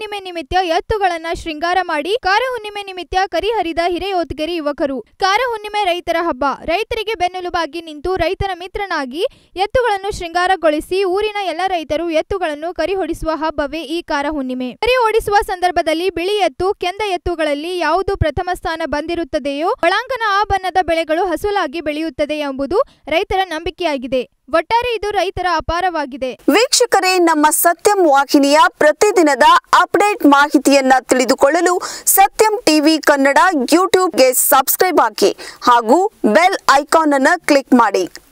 ಹುಣ್ಣಿಮೆ ನಿಮಿತ್ತ ಎತ್ತುಗಳನ್ನ ಶೃಂಗಾರ ಮಾಡಿ ಕಾರ ಹುಣ್ಣಿಮೆ ನಿಮಿತ್ತ ಕರಿಹರಿದ ಹಿರೇಯೋತ್ಗರಿ ಯುವಕರು ಕಾರ ಹುಣ್ಣಿಮೆ ರೈತರ ಹಬ್ಬ ರೈತರಿಗೆ ಬೆನ್ನೆಲುಬಾಗಿ ನಿಂತು ರೈತರ ಮಿತ್ರನಾಗಿ ಎತ್ತುಗಳನ್ನು ಶೃಂಗಾರಗೊಳಿಸಿ ಊರಿನ ಎಲ್ಲ ರೈತರು ಎತ್ತುಗಳನ್ನು ಕರಿ ಹೊಡಿಸುವ ಹಬ್ಬವೇ ಈ ಕಾರ ಹುಣ್ಣಿಮೆ ಕರಿ ಓಡಿಸುವ ಸಂದರ್ಭದಲ್ಲಿ ಬಿಳಿ ಎತ್ತು ಕೆಂದ ಎತ್ತುಗಳಲ್ಲಿ ಯಾವುದು ಪ್ರಥಮ ಸ್ಥಾನ ಬಂದಿರುತ್ತದೆಯೋ ಒಳಾಂಗಣ ಆ ಬಣ್ಣದ ಬೆಳೆಗಳು ಹಸುಲಾಗಿ ಬೆಳೆಯುತ್ತದೆ ಎಂಬುದು ರೈತರ ನಂಬಿಕೆಯಾಗಿದೆ ಒಟ್ಟಾರೆ ಇದು ರೈತರ ಅಪಾರವಾಗಿದೆ ವೀಕ್ಷಕರೇ ನಮ್ಮ ಸತ್ಯಂ ವಾಹಿನಿಯ ಪ್ರತಿದಿನದ ಅಪ್ಡೇಟ್ ಮಾಹಿತಿಯನ್ನ ತಿಳಿದುಕೊಳ್ಳಲು ಸತ್ಯಂ ಟಿವಿ ಕನ್ನಡ ಯೂಟ್ಯೂಬ್ಗೆ ಸಬ್ಸ್ಕ್ರೈಬ್ ಹಾಕಿ ಹಾಗೂ ಬೆಲ್ ಐಕಾನ್ ಅನ್ನು ಕ್ಲಿಕ್ ಮಾಡಿ